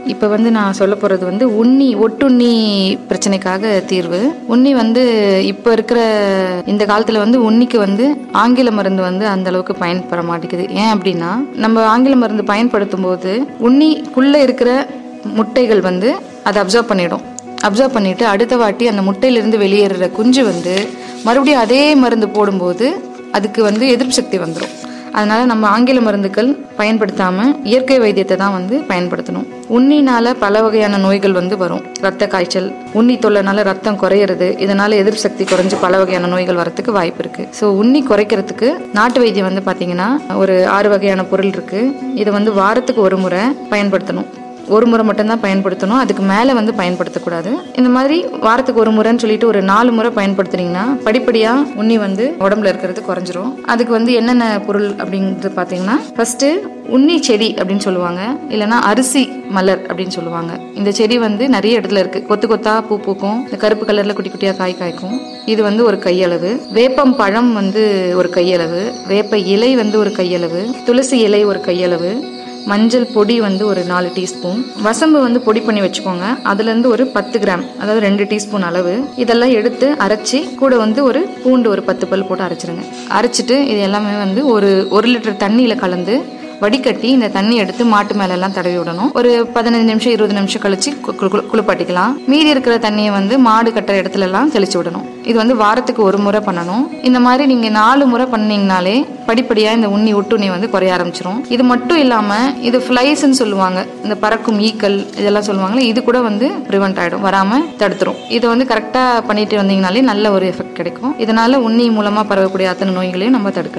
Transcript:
இப்போ வந்து நான் சொல்ல போகிறது வந்து உண்ணி ஒட்டுண்ணி பிரச்சனைக்காக தீர்வு உண்ணி வந்து இப்போ இருக்கிற இந்த காலத்தில் வந்து உண்ணிக்கு வந்து ஆங்கில மருந்து வந்து அந்த அளவுக்கு பயன்பட மாட்டேங்குது ஏன் அப்படின்னா நம்ம ஆங்கில மருந்து பயன்படுத்தும் போது உண்ணிக்குள்ளே இருக்கிற முட்டைகள் வந்து அதை அப்சர்வ் பண்ணிடும் அப்சர்வ் பண்ணிட்டு அடுத்த வாட்டி அந்த முட்டையிலிருந்து வெளியேறுற குஞ்சு வந்து மறுபடியும் அதே மருந்து போடும்போது அதுக்கு வந்து எதிர்ப்பு சக்தி வந்துடும் அதனால நம்ம ஆங்கில மருந்துகள் பயன்படுத்தாம இயற்கை வைத்தியத்தை தான் வந்து பயன்படுத்தணும் உண்ணினால பல வகையான நோய்கள் வந்து வரும் ரத்த காய்ச்சல் உண்ணி தொல்லைனால ரத்தம் குறையிறது இதனால எதிர்ப்பு சக்தி குறைஞ்சு பல வகையான நோய்கள் வரத்துக்கு வாய்ப்பு இருக்கு ஸோ உண்ணி குறைக்கிறதுக்கு நாட்டு வைத்தியம் வந்து பாத்தீங்கன்னா ஒரு ஆறு வகையான பொருள் இருக்கு இதை வந்து வாரத்துக்கு ஒரு முறை பயன்படுத்தணும் ஒரு முறை மட்டும்தான் பயன்படுத்தணும் அதுக்கு மேலே வந்து பயன்படுத்தக்கூடாது இந்த மாதிரி வாரத்துக்கு ஒரு முறைன்னு சொல்லிட்டு ஒரு நாலு முறை பயன்படுத்துனீங்கன்னா படிப்படியாக உண்ணி வந்து உடம்புல இருக்கிறது குறைஞ்சிரும் அதுக்கு வந்து என்னென்ன பொருள் அப்படிங்கிறது பார்த்தீங்கன்னா ஃபர்ஸ்ட் உண்ணி செடி அப்படின்னு சொல்லுவாங்க இல்லைன்னா அரிசி மலர் அப்படின்னு சொல்லுவாங்க இந்த செடி வந்து நிறைய இடத்துல இருக்கு கொத்து கொத்தா பூ பூக்கும் இந்த கருப்பு கலர்ல குட்டி குட்டியா காய் காய்க்கும் இது வந்து ஒரு கையளவு வேப்பம் பழம் வந்து ஒரு கையளவு வேப்ப இலை வந்து ஒரு கையளவு துளசி இலை ஒரு கையளவு மஞ்சள் பொடி வந்து ஒரு நாலு டீஸ்பூன் வசம்பு வந்து பொடி பண்ணி வச்சுக்கோங்க அதுலேருந்து ஒரு பத்து கிராம் அதாவது ரெண்டு டீஸ்பூன் அளவு இதெல்லாம் எடுத்து அரைச்சி கூட வந்து ஒரு பூண்டு ஒரு பத்து பல் போட்டு அரைச்சிருங்க அரைச்சிட்டு இது எல்லாமே வந்து ஒரு ஒரு லிட்டர் தண்ணியில் கலந்து வடிகட்டி இந்த தண்ணி எடுத்து மாட்டு மேல எல்லாம் தடவி விடணும் ஒரு பதினஞ்சு நிமிஷம் இருபது நிமிஷம் கழிச்சு கு- கு- கு- குளிப்பாட்டிக்கலாம் மீதி இருக்கிற தண்ணியை வந்து மாடு கட்டுற இடத்துல எல்லாம் தெளிச்சு விடணும் இது வந்து வாரத்துக்கு ஒரு முறை பண்ணணும் இந்த மாதிரி நீங்க நாலு முறை பண்ணீங்கனாலே படிப்படியா இந்த உண்ணி ஒட்டுண்ணி வந்து குறைய ஆரம்பிச்சிரும் இது மட்டும் இல்லாம இது ஃபிளைஸ்ன்னு சொல்லுவாங்க இந்த பறக்கும் ஈக்கள் இதெல்லாம் சொல்லுவாங்கல்ல இது கூட வந்து ப்ரிவென்ட் ஆயிடும் வராம தடுத்துரும் இதை வந்து கரெக்டா பண்ணிட்டு வந்தீங்கனாலே நல்ல ஒரு எஃபெக்ட் கிடைக்கும் இதனால உண்ணி மூலமா பரவக்கூடிய அத்தனை நோய்களையும் நம்ம தடுக்கலாம்